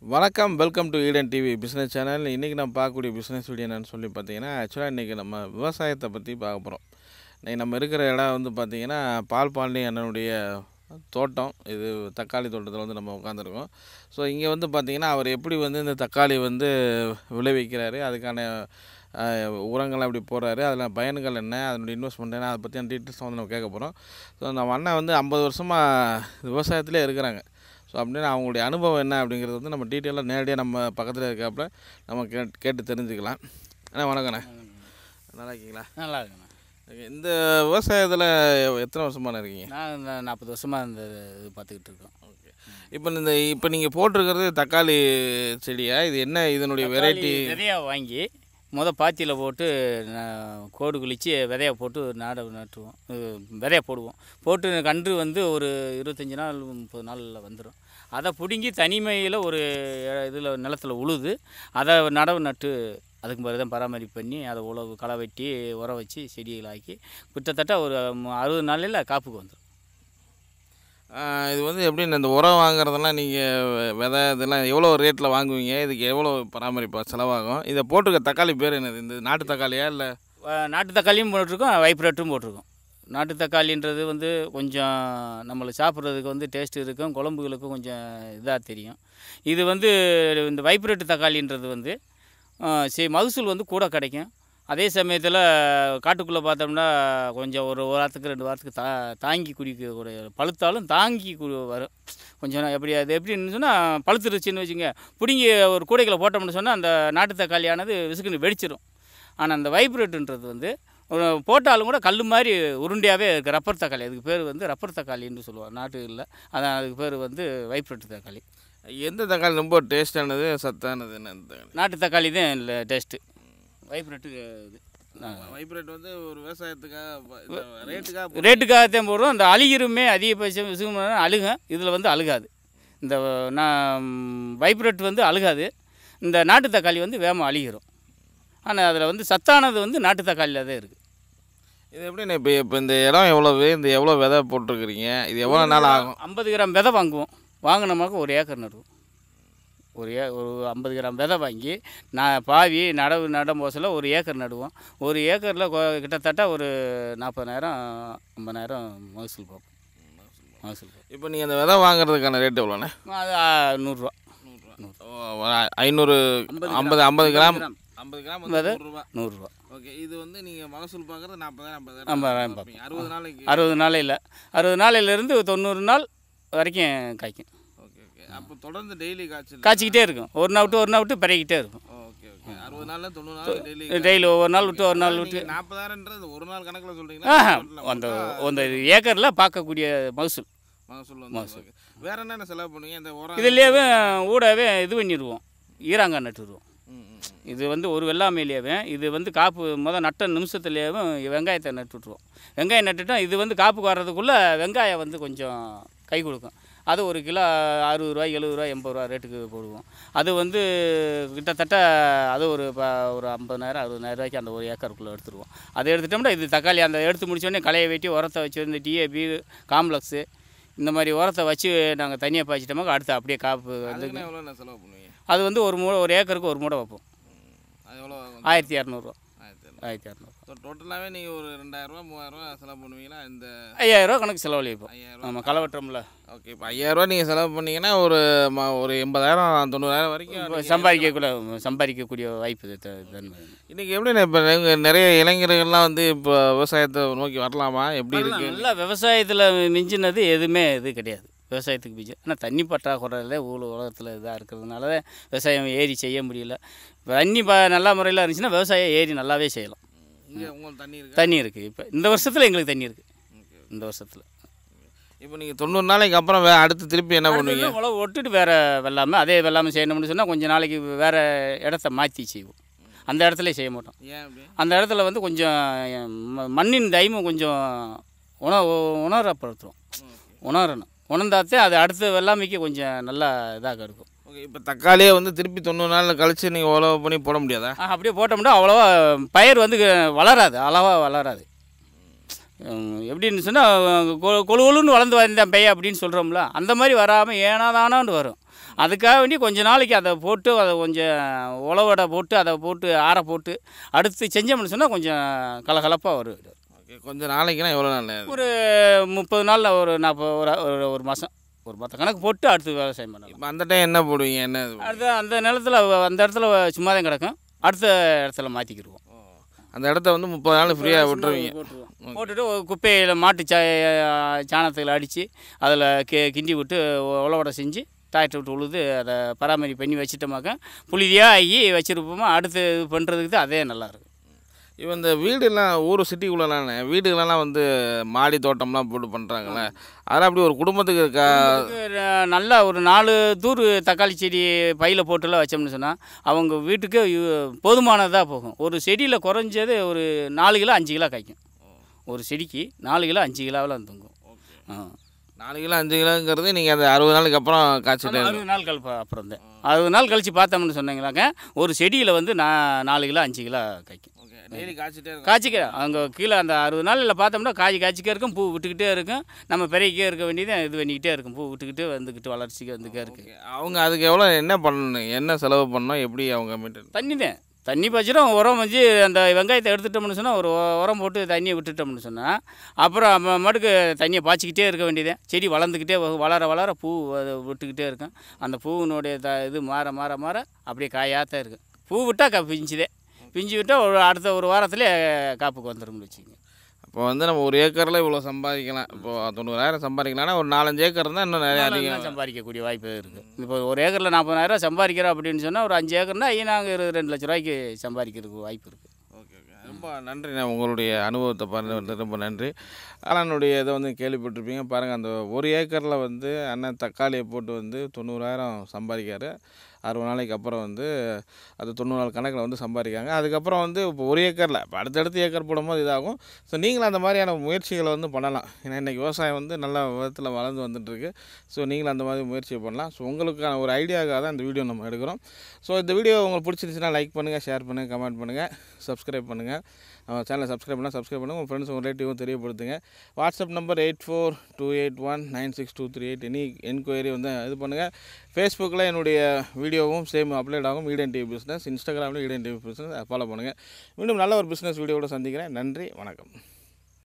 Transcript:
வணக்கம் welcome to Eden TV business channel இன்றைக்கி நம்ம பார்க்கக்கூடிய பிஸ்னஸ் வீடியோ என்னன்னு சொல்லி பார்த்தீங்கன்னா ஆக்சுவலாக இன்றைக்கி நம்ம விவசாயத்தை பற்றி பார்க்க போகிறோம் இன்றைக்கி நம்ம இருக்கிற இடம் வந்து பார்த்திங்கன்னா பால் பாண்டி அண்ணனுடைய தோட்டம் இது தக்காளி தோட்டத்தில் வந்து நம்ம உட்காந்துருக்கோம் ஸோ இங்கே வந்து பார்த்திங்கன்னா அவர் எப்படி வந்து இந்த தக்காளி வந்து விளைவிக்கிறாரு அதுக்கான அஹ், உரங்கள் அப்படி போடுறாரு அதில் பயன்கள் என்ன அதனுடைய இன்வெஸ்ட்மெண்ட் என்ன அதை பற்றியான டீட்டெயில்ஸ் வந்து நம்ம கேட்க போகிறோம் ஸோ நம்ம அண்ணன் வந்து ஐம்பது வருஷமாக விவசாயத்திலே இருக்கிறாங்க ஸோ அப்படின்னு அவங்களுடைய அனுபவம் என்ன அப்படிங்கிறது வந்து நம்ம டீட்டெயிலாக நேரடியாக நம்ம பக்கத்தில் இருக்காப்புல நம்ம கேட் கேட்டு தெரிஞ்சுக்கலாம் அண்ணா வணக்கண்ணே நல்லா இருக்கீங்களா நல்லா இருக்குண்ணா Okay, இந்த விவசாயத்தில் எத்தனை வருஷமான இருக்கீங்க நான் இந்த நாற்பது வருஷமாக இந்த இது பார்த்துக்கிட்டு இருக்கோம் ஓகே இப்போ இந்த இப்போ நீங்கள் போட்டிருக்கிறது தக்காளி செடியா இது என்ன இதனுடைய வெரைட்டி விதையாக வாங்கி முத பாத்தியில் போட்டு நான் கோடு குளித்து விதைய போட்டு நாடை நட்டுருவோம் இது விதைய போடுவோம் போட்டு கன்று வந்து ஒரு இருபத்தஞ்சி நாள் முப்பது நாளில் வந்துடும் அதை பிடுங்கி தனிமையில் ஒரு இதில் நிலத்தில் உழுது அதை நடவு நட்டு அதுக்கு பிறகு தான் பராமரிப்பு பண்ணி அதை உழவு களை வெட்டி உரம் வச்சு செடிகளாக்கி கிட்டத்தட்ட ஒரு ம- அறுபது நாளில் காப்புக்கு வந்துடும் இது வந்து எப்படி இந்த உரம் வாங்குறதெல்லாம் நீங்கள் விதை இதெல்லாம் எவ்வளோ ரேட்டில் வாங்குவீங்க இதுக்கு எவ்வளோ பராமரிப்பு செலவாகும் இதை போட்டிருக்க தக்காளி பேர் என்னது இந்த நாட்டு தக்காளியா இல்லை அஹ் நாட்டு தக்காளியும் போட்டிருக்கோம் வைப்ரேட்டும் போட்டிருக்கோம் நாட்டு தக்காளின்றது வந்து கொஞ்சம் நம்மளுக்கு சாப்பிட்றதுக்கு வந்து டேஸ்ட் இருக்கும் குழம்புகளுக்கும் கொஞ்சம் இதாக தெரியும் இது வந்து இந்த வைப்ரேட் தக்காளின்றது வந்து அஹ், சரி மகசூல் வந்து கூட கிடைக்கும் அதே சமயத்தில் காட்டுக்குள்ளே பார்த்தோம்னா கொஞ்சம் ஒரு வாரத்துக்கு ரெண்டு வாரத்துக்கு தா தாங்கி குடிக்கக்கூடிய பழுத்தாலும் தாங்கி குடி வரும் கொஞ்சம் நான் எப்படி அது எப்படின்னு சொன்னால் பழுத்துருச்சுன்னு வச்சுங்க பிடுங்கி ஒரு கூடைகளை போட்டோம்னு சொன்னால் அந்த நாட்டு தக்காளியானது விசுக்குன்னு வெடிச்சிரும் ஆனால் அந்த வைப்ரேட்டுன்றது வந்து ஒரு போட்டாலும் கூட கல் மாதிரி உருண்டையாகவே இருக்குது ரப்பர் தக்காளி அதுக்கு பேர் வந்து ரப்பர் தக்காளின்னு சொல்லுவாங்க நாட்டு இல்லை அதான் அதுக்கு பேர் வந்து வைப்ரேட் தக்காளி எந்த தக்காளி ரொம்ப டேஸ்டானது சத்தானது என்ன இந்த தக்காளி நாட்டு தக்காளி தான் இல்லை டேஸ்ட்டு வைப்ரேட்டு இது வைப்ரேட் வந்து ஒரு விவசாயத்துக்காக ரேட்டுக்காக ரேட்டுக்காகத்தான் போடுறோம் அந்த அழுகிருமே அதிகபட்சம் விசுகுமான அழுகும் இதில் வந்து அழுகாது இந்த நான் வைப்ரேட் வந்து அழுகாது இந்த நாட்டு தக்காளி வந்து வேகமாக அழுகிரும் ஆனால் அதில் வந்து சத்தானது வந்து நாட்டு தக்காளியில் தான் இருக்குது இது எப்படி இப்போ இப்போ இந்த இடம் எவ்வளவு இந்த எவ்வளோ விதை போட்டிருக்கிறீங்க இது எவ்வளோ நாள் ஆகும் ஐம்பது கிராம் விதை வாங்குவோம் வாங்கினோமாக்க ஒரு ஏக்கர் நடுவோம் ஒரு ஏ ஒரு ஐம்பது கிராம் விதை வாங்கி நான் பாவி நடவு நடும் போசில் ஒரு ஏக்கர் நடுவோம் ஒரு ஏக்கரில் கிட்டத்தட்ட ஒரு நாற்பதாயிரம் ஐம்பதாயிரம் மகசூல் பார்ப்போம் மகசூல் பார்ப்போம் இப்போ நீங்கள் அந்த விதை வாங்குறதுக்கான ரேட் எவ்வளோண்ணே அது ஆ, நூறுரூவா ஐநூறு ஐம்பது ஐம்பது கிராம் கிராம். ஐம்பது கிராம் விதை? வந்து ரூபா நூறுரூவா ஓகே இது வந்து நீங்கள் மகசூல் பார்க்குறது நாற்பதாயிரம் ஐம்பதாயிரம் ஐம்பதாயிரம் பார்ப்பீங்க. அறுபது நாளைக்கு அறுபது நாளையில் அறுபது நாளையிலேருந்து தொண்ணூறு நாள் வரைக்கும் காய்க்கும் ஓகே ஓகே அப்போ தொடர்ந்து டெய்லி காய்ச்சல் காய்ச்சிக்கிட்டே இருக்கும் ஒரு நாள் விட்டு ஒரு நாள் விட்டு பிறகிக்கிட்டே இருக்கும் ஓகே ஓகே அறுபது நாளில் தொண்ணூறு நாள் டெய்லி டெய்லி ஒவ்வொரு நாள் விட்டு ஒரு நாள் விட்டு நாற்பதாயிரன்றது ஒரு நாள் கணக்கில் சொல்கிறீங்களா ஆஹா, அந்த அந்த ஏக்கரில் பார்க்கக்கூடிய மகசூல் மகசூல் வந்து okay. வேற என்னென்ன செலவு பண்ணுவீங்க இந்த உரம் இதுலேயே ஊடவே இது பண்ணிடுவோம் ஈராங்காய் நட்டுருவோம் ம், ம், ம். இது வந்து ஒரு வெள்ளாமையிலேயே இது வந்து காப்பு முத நட்ட நிமிஷத்துலேயும் வெங்காயத்தை நட்டு விட்ருவோம் வெங்காயம் நட்டுட்டோம் இது வந்து காப்புக்கு வர்றதுக்குள்ளே வெங்காயம் வந்து கொஞ்சம் கை கொடுக்கும் அது ஒரு கிலோ அறுபது ரூபாய் எழுபது ரூபாய் எண்பது ரூபா ரேட்டுக்கு போடுவோம் அது வந்து கிட்டத்தட்ட அது ஒரு ப ஒரு ஐம்பதாயிரம் அறுபதாயிரம் ரூபாய்க்கு அந்த ஒரு ஏக்கருக்குள்ளே எடுத்துருவோம் அதை எடுத்துட்டோம்னா இது தக்காளி அந்த எடுத்து முடிச்சோடனே களையை வெட்டி உரத்தை வச்சு இந்த டிஏபி காம்ப்ளெக்ஸு இந்த மாதிரி உரத்தை வச்சு நாங்கள் தனியாக பாய்ச்சிட்டோமா அடுத்து அப்படியே காப்பு வந்து அதுக்குன்னு எவ்வளோ நான் செலவு பண்ணுவீங்க அது வந்து ஒரு மூடை ஒரு ஏக்கருக்கு ஒரு மூடை வைப்போம் ம். அது எவ்வளோ ஆகும்? ஆயிரத்தி இரநூறுவா ஆயிரத்தி ஐநூறு. ஆயிரத்தி இரநூறுவா ஸோ டோட்டலாகவே நீங்கள் ஒரு ரெண்டாயிரரூவா மூவாயிரரூவா செலவு பண்ணுவீங்களா இந்த ஐயாயிரரூவா கணக்கு செலவழிப்போம் ஐயாயிரரூவா நம்ம களை வெட்டுறோம்ல ஓகே இப்போ ஐயாயிரரூவா நீங்கள் செலவு பண்ணீங்கன்னா ஒரு ம ஒரு எண்பதாயிரம் தொண்ணூறாயிரம் வரைக்கும் இப்போ சம்பாதிக்கக்கூட சம்பாதிக்கக்கூடிய வாய்ப்பு இது த- தன்மை. இன்றைக்கி எப்படி இப்போ நிறைய இளைஞர்கள்லாம் வந்து இப்போ விவசாயத்தை நோக்கி வரலாமா எப்படி இருக்கு நல்லா விவசாயத்தில் மிஞ்சினது எதுவுமே இது கிடையாது விவசாயத்துக்கு மிஞ்சி ஆனால் தண்ணி பற்றாக்குறையில் ஊழ உலகத்தில் இதாக இருக்கிறதுனால தான் விவசாயம் ஏறி செய்ய முடியல தண்ணி ப நல்ல முறையில் இருந்துச்சுன்னா விவசாயம் ஏறி நல்லாவே செய்யலாம் இங்கே உங்களுக்கு தண்ணி இருக்கா தண்ணி இருக்குது இப்போ இந்த வருஷத்தில் எங்களுக்கு தண்ணி இருக்குது ஓகே இந்த வருஷத்தில் இப்போ நீங்கள் தொண்ணூறு நாளைக்கு அப்புறம் வே அடுத்து திருப்பி என்ன பண்ணுவீங்க அடுத்தது உழவு விட்டுட்டு வேறு வெள்ளாமை அதே வெள்ளாமை செய்யணும்னு சொன்னால் கொஞ்சம் நாளைக்கு வேறு இடத்த மாற்றி செய்வோம் அந்த இடத்துல செய்ய மாட்டோம் ஏன் அப்படி அந்த இடத்துல வந்து கொஞ்சம் ம- மண்ணின் தைமும் கொஞ்சம் உண உணரப்படுத்தும் உணரணும் உணர்ந்தாத்தே அது அடுத்த வெள்ளாமைக்கு கொஞ்சம் நல்லா இதாக கிடைக்கும் ஓகே இப்போ தக்காளியே வந்து திருப்பி தொண்ணூறு நாள் கழிச்சு நீங்கள் உழவு பண்ணி போட முடியாதா ஆ, அப்படியே போட்டோம்னா அவ்வளோவா பயிர் வந்து வளராது அளவாக வளராது உம், எப்படின்னு சொன்னால் கொழு கொழுன்னு வளர்ந்து வந்தேன் பையன் அப்படின்னு சொல்கிறோம்ல அந்த மாதிரி வராமல் ஏனாதானான்னு வரும் அதுக்காக வேண்டி கொஞ்ச நாளைக்கு அதை போட்டு அதை கொஞ்சம் உழவடை போட்டு அதை போட்டு ஆற போட்டு அடுத்து செஞ்சோம்னு சொன்னால் கொஞ்சம் கலகலப்பாக வரும் ஓகே கொஞ்சம் நாளைக்குனா எவ்வளோ நாள் ஒரு முப்பது நாளில் ஒரு நாற்பது ஒரு ஒரு ஒரு மாதம் ஒரு பத்து கணக்கு போட்டு அடுத்து விவசாயம் பண்ணலாம் இப்போ அந்த டைம் என்ன போடுவீங்க என்ன இது? அடுத்து அந்த நிலத்தில் அந்த இடத்துல சும்மா தான் கிடக்கும் அடுத்த இடத்துல மாற்றிக்கிடுவோம் அந்த இடத்த வந்து முப்பது நாள் ஃப்ரீயாக விட்டுருவீங்க போட்டுருவோம் போட்டுட்டு ஒரு குப்பையில் மாட்டு சா சாணத்தில் அடித்து அதில் கி கிண்டி விட்டு உழவடை செஞ்சு டிராக்டர் விட்டு உழுது அதை பராமரிப்பு பண்ணி வச்சிட்டோமாக்க புழுதியாக ஆகி வச்சுருப்போமா அடுத்து இது பண்ணுறதுக்கு தான் அதே நல்லாயிருக்கும் இப்போ இந்த வீடுலாம் ஊர் சிட்டிக்குள்ளலாம் வீடுகளெல்லாம் வந்து மாடி தோட்டம்லாம் போட்டு பண்ணுறாங்களே அதெல்லாம் அப்படி ஒரு குடும்பத்துக்கு இருக்கா அதுக்கு நல்லா ஒரு நாலு தூர் தக்காளி செடி பையில் போட்டுலாம் வச்சோம்னு சொன்னால் அவங்க வீட்டுக்கு யு- போதுமானதாக போகும் ஒரு செடியில் குறைஞ்சது ஒரு நாலு கிலோ அஞ்சு கிலோ காய்க்கும் ஒரு செடிக்கு நாலு கிலோ அஞ்சு கிலோவில் தூங்கும் ஆ நாலு கிலோ அஞ்சு கிலோங்கிறது நீங்கள் அந்த அறுபது நாளுக்கு அப்புறம் காய்ச்சிட்டே இருக்கணும். அறுபது நாள் கழிப்பு அப்புறம் தான் அறுபது நாள் கழித்து பார்த்தோம்னு சொன்னீங்களாக்க ஒரு செடியில் வந்து நான் நாலு கிலோ அஞ்சு கிலோ காய்க்கும் ஓகே டெய்லி காய்ச்சிட்டே இருக்கும் காய்ச்சிக்க அங்கே கீழே அந்த அறுபது நாளில் பார்த்தோம்னா காய் காய்ச்சிக்கே இருக்கும் பூ விட்டுக்கிட்டே இருக்கும் நம்ம பெருகிக்கே இருக்க வேண்டியது இது பண்ணிக்கிட்டே இருக்கும் பூ விட்டுக்கிட்டு வந்துக்கிட்டு வளர்ச்சிக்கு வந்துக்கே இருக்குது ஓகே. அவங்க அதுக்கு எவ்வளோ என்ன பண்ணணும் என்ன செலவு பண்ணணும் எப்படி அவங்க மெயின்டைன் தண்ணி தான் தண்ணி பாய்ச்சிடும் உரம் வச்சு அந்த வெங்காயத்தை எடுத்துட்டோம்னு சொன்னால் ஒரு உ- உரம் போட்டு தண்ணியை விட்டுட்டோம்னு சொன்னால் அப்புறம் நம்ம மட்டுக்கு தண்ணியை பாய்ச்சிக்கிட்டே இருக்க வேண்டியது செடி வளர்ந்துக்கிட்டே வ- வளர வளர பூ அது விட்டுக்கிட்டே இருக்கும் அந்த பூவினுடைய த இது மாற மாற மாற அப்படியே காயாத்தான் இருக்கும் பூ விட்டால் கா பிஞ்சுதே பிஞ்சு விட்டால் ஒரு அடுத்த ஒரு வாரத்தில் காப்புக்கு வந்துடும்னு வச்சுக்கோங்க இப்போ வந்து நம்ம ஒரு ஏக்கரில் இவ்வளோ சம்பாதிக்கலாம் இப்போ தொண்ணூறாயிரம் சம்பாதிக்கலாம்னா ஒரு நாலஞ்சு ஏக்கர் இருந்தால் இன்னும் நிறைய அதிகம் இன்னும் சம்பாதிக்கக்கூடிய வாய்ப்பு இருக்குது இப்போ ஒரு ஏக்கரில் நாற்பதாயிரம் சம்பாதிக்கிறோம் அப்படின்னு சொன்னால் ஒரு அஞ்சு ஏக்கர்னா நாங்கள் இருபது ரெண்டு லட்ச ரூபாய்க்கு சம்பாதிக்கிறதுக்கு வாய்ப்பு இருக்குது ஓகே ஓகே ரொம்ப நன்றிண்ணா உங்களுடைய அனுபவத்தை பாருங்க ரொம்ப நன்றி அண்ணனுடைய இதை வந்து கேள்விப்பட்டிருப்பீங்க பாருங்கள் அந்த ஒரு ஏக்கரில் வந்து அண்ணன் தக்காளியை போட்டு வந்து தொண்ணூறாயிரம் சம்பாதிக்காரு அறுபது நாளைக்கு அப்புறம் வந்து அது தொண்ணூறு நாள் கணக்கில் வந்து சம்பாதிக்காங்க அதுக்கப்புறம் வந்து இப்போ ஒரு ஏக்கரில் இப்போ அடுத்தடுத்து ஏக்கர் போடும்போது இதாகும் ஸோ நீங்களும் அந்த மாதிரியான முயற்சிகளை வந்து பண்ணலாம் ஏன்னா இன்றைக்கி விவசாயம் வந்து நல்ல விதத்தில் வளர்ந்து வந்துட்டுருக்கு ஸோ நீங்களும் அந்த மாதிரி முயற்சி பண்ணலாம் ஸோ உங்களுக்கான ஒரு ஐடியாவுக்காக தான் இந்த வீடியோ நம்ம எடுக்கிறோம் ஸோ இந்த வீடியோ உங்களுக்கு பிடிச்சிருந்துச்சுன்னா லைக் பண்ணுங்கள் ஷேர் பண்ணுங்கள் கமெண்ட் பண்ணுங்கள் சப்ஸ்கிரைப் பண்ணுங்கள் நம்ம சேனலை சப்ஸ்கிரைப் பண்ணால் சப்ஸ்கிரைப் பண்ணுங்கள் உங்கள் ஃப்ரெண்ட்ஸ் உங்கள் ரிலேட்டிவும் தெரியப்படுத்துங்க WhatsApp number eight four two eight one nine six two three eight any enquiry வந்து இது பண்ணுங்கள் ஃபேஸ்புக்கில் என்னுடைய வீடியோவும் சேம் அப்லோட் ஆகும் ஈடன் டிவி பிஸ்னஸ் இன்ஸ்டாகிராமில் ஈடன் டிவி பிஸ்னஸ் ஃபாலோ பண்ணுங்கள் மீண்டும் நல்ல ஒரு பிஸ்னஸ் வீடியோவோட சந்திக்கிறேன் நன்றி வணக்கம்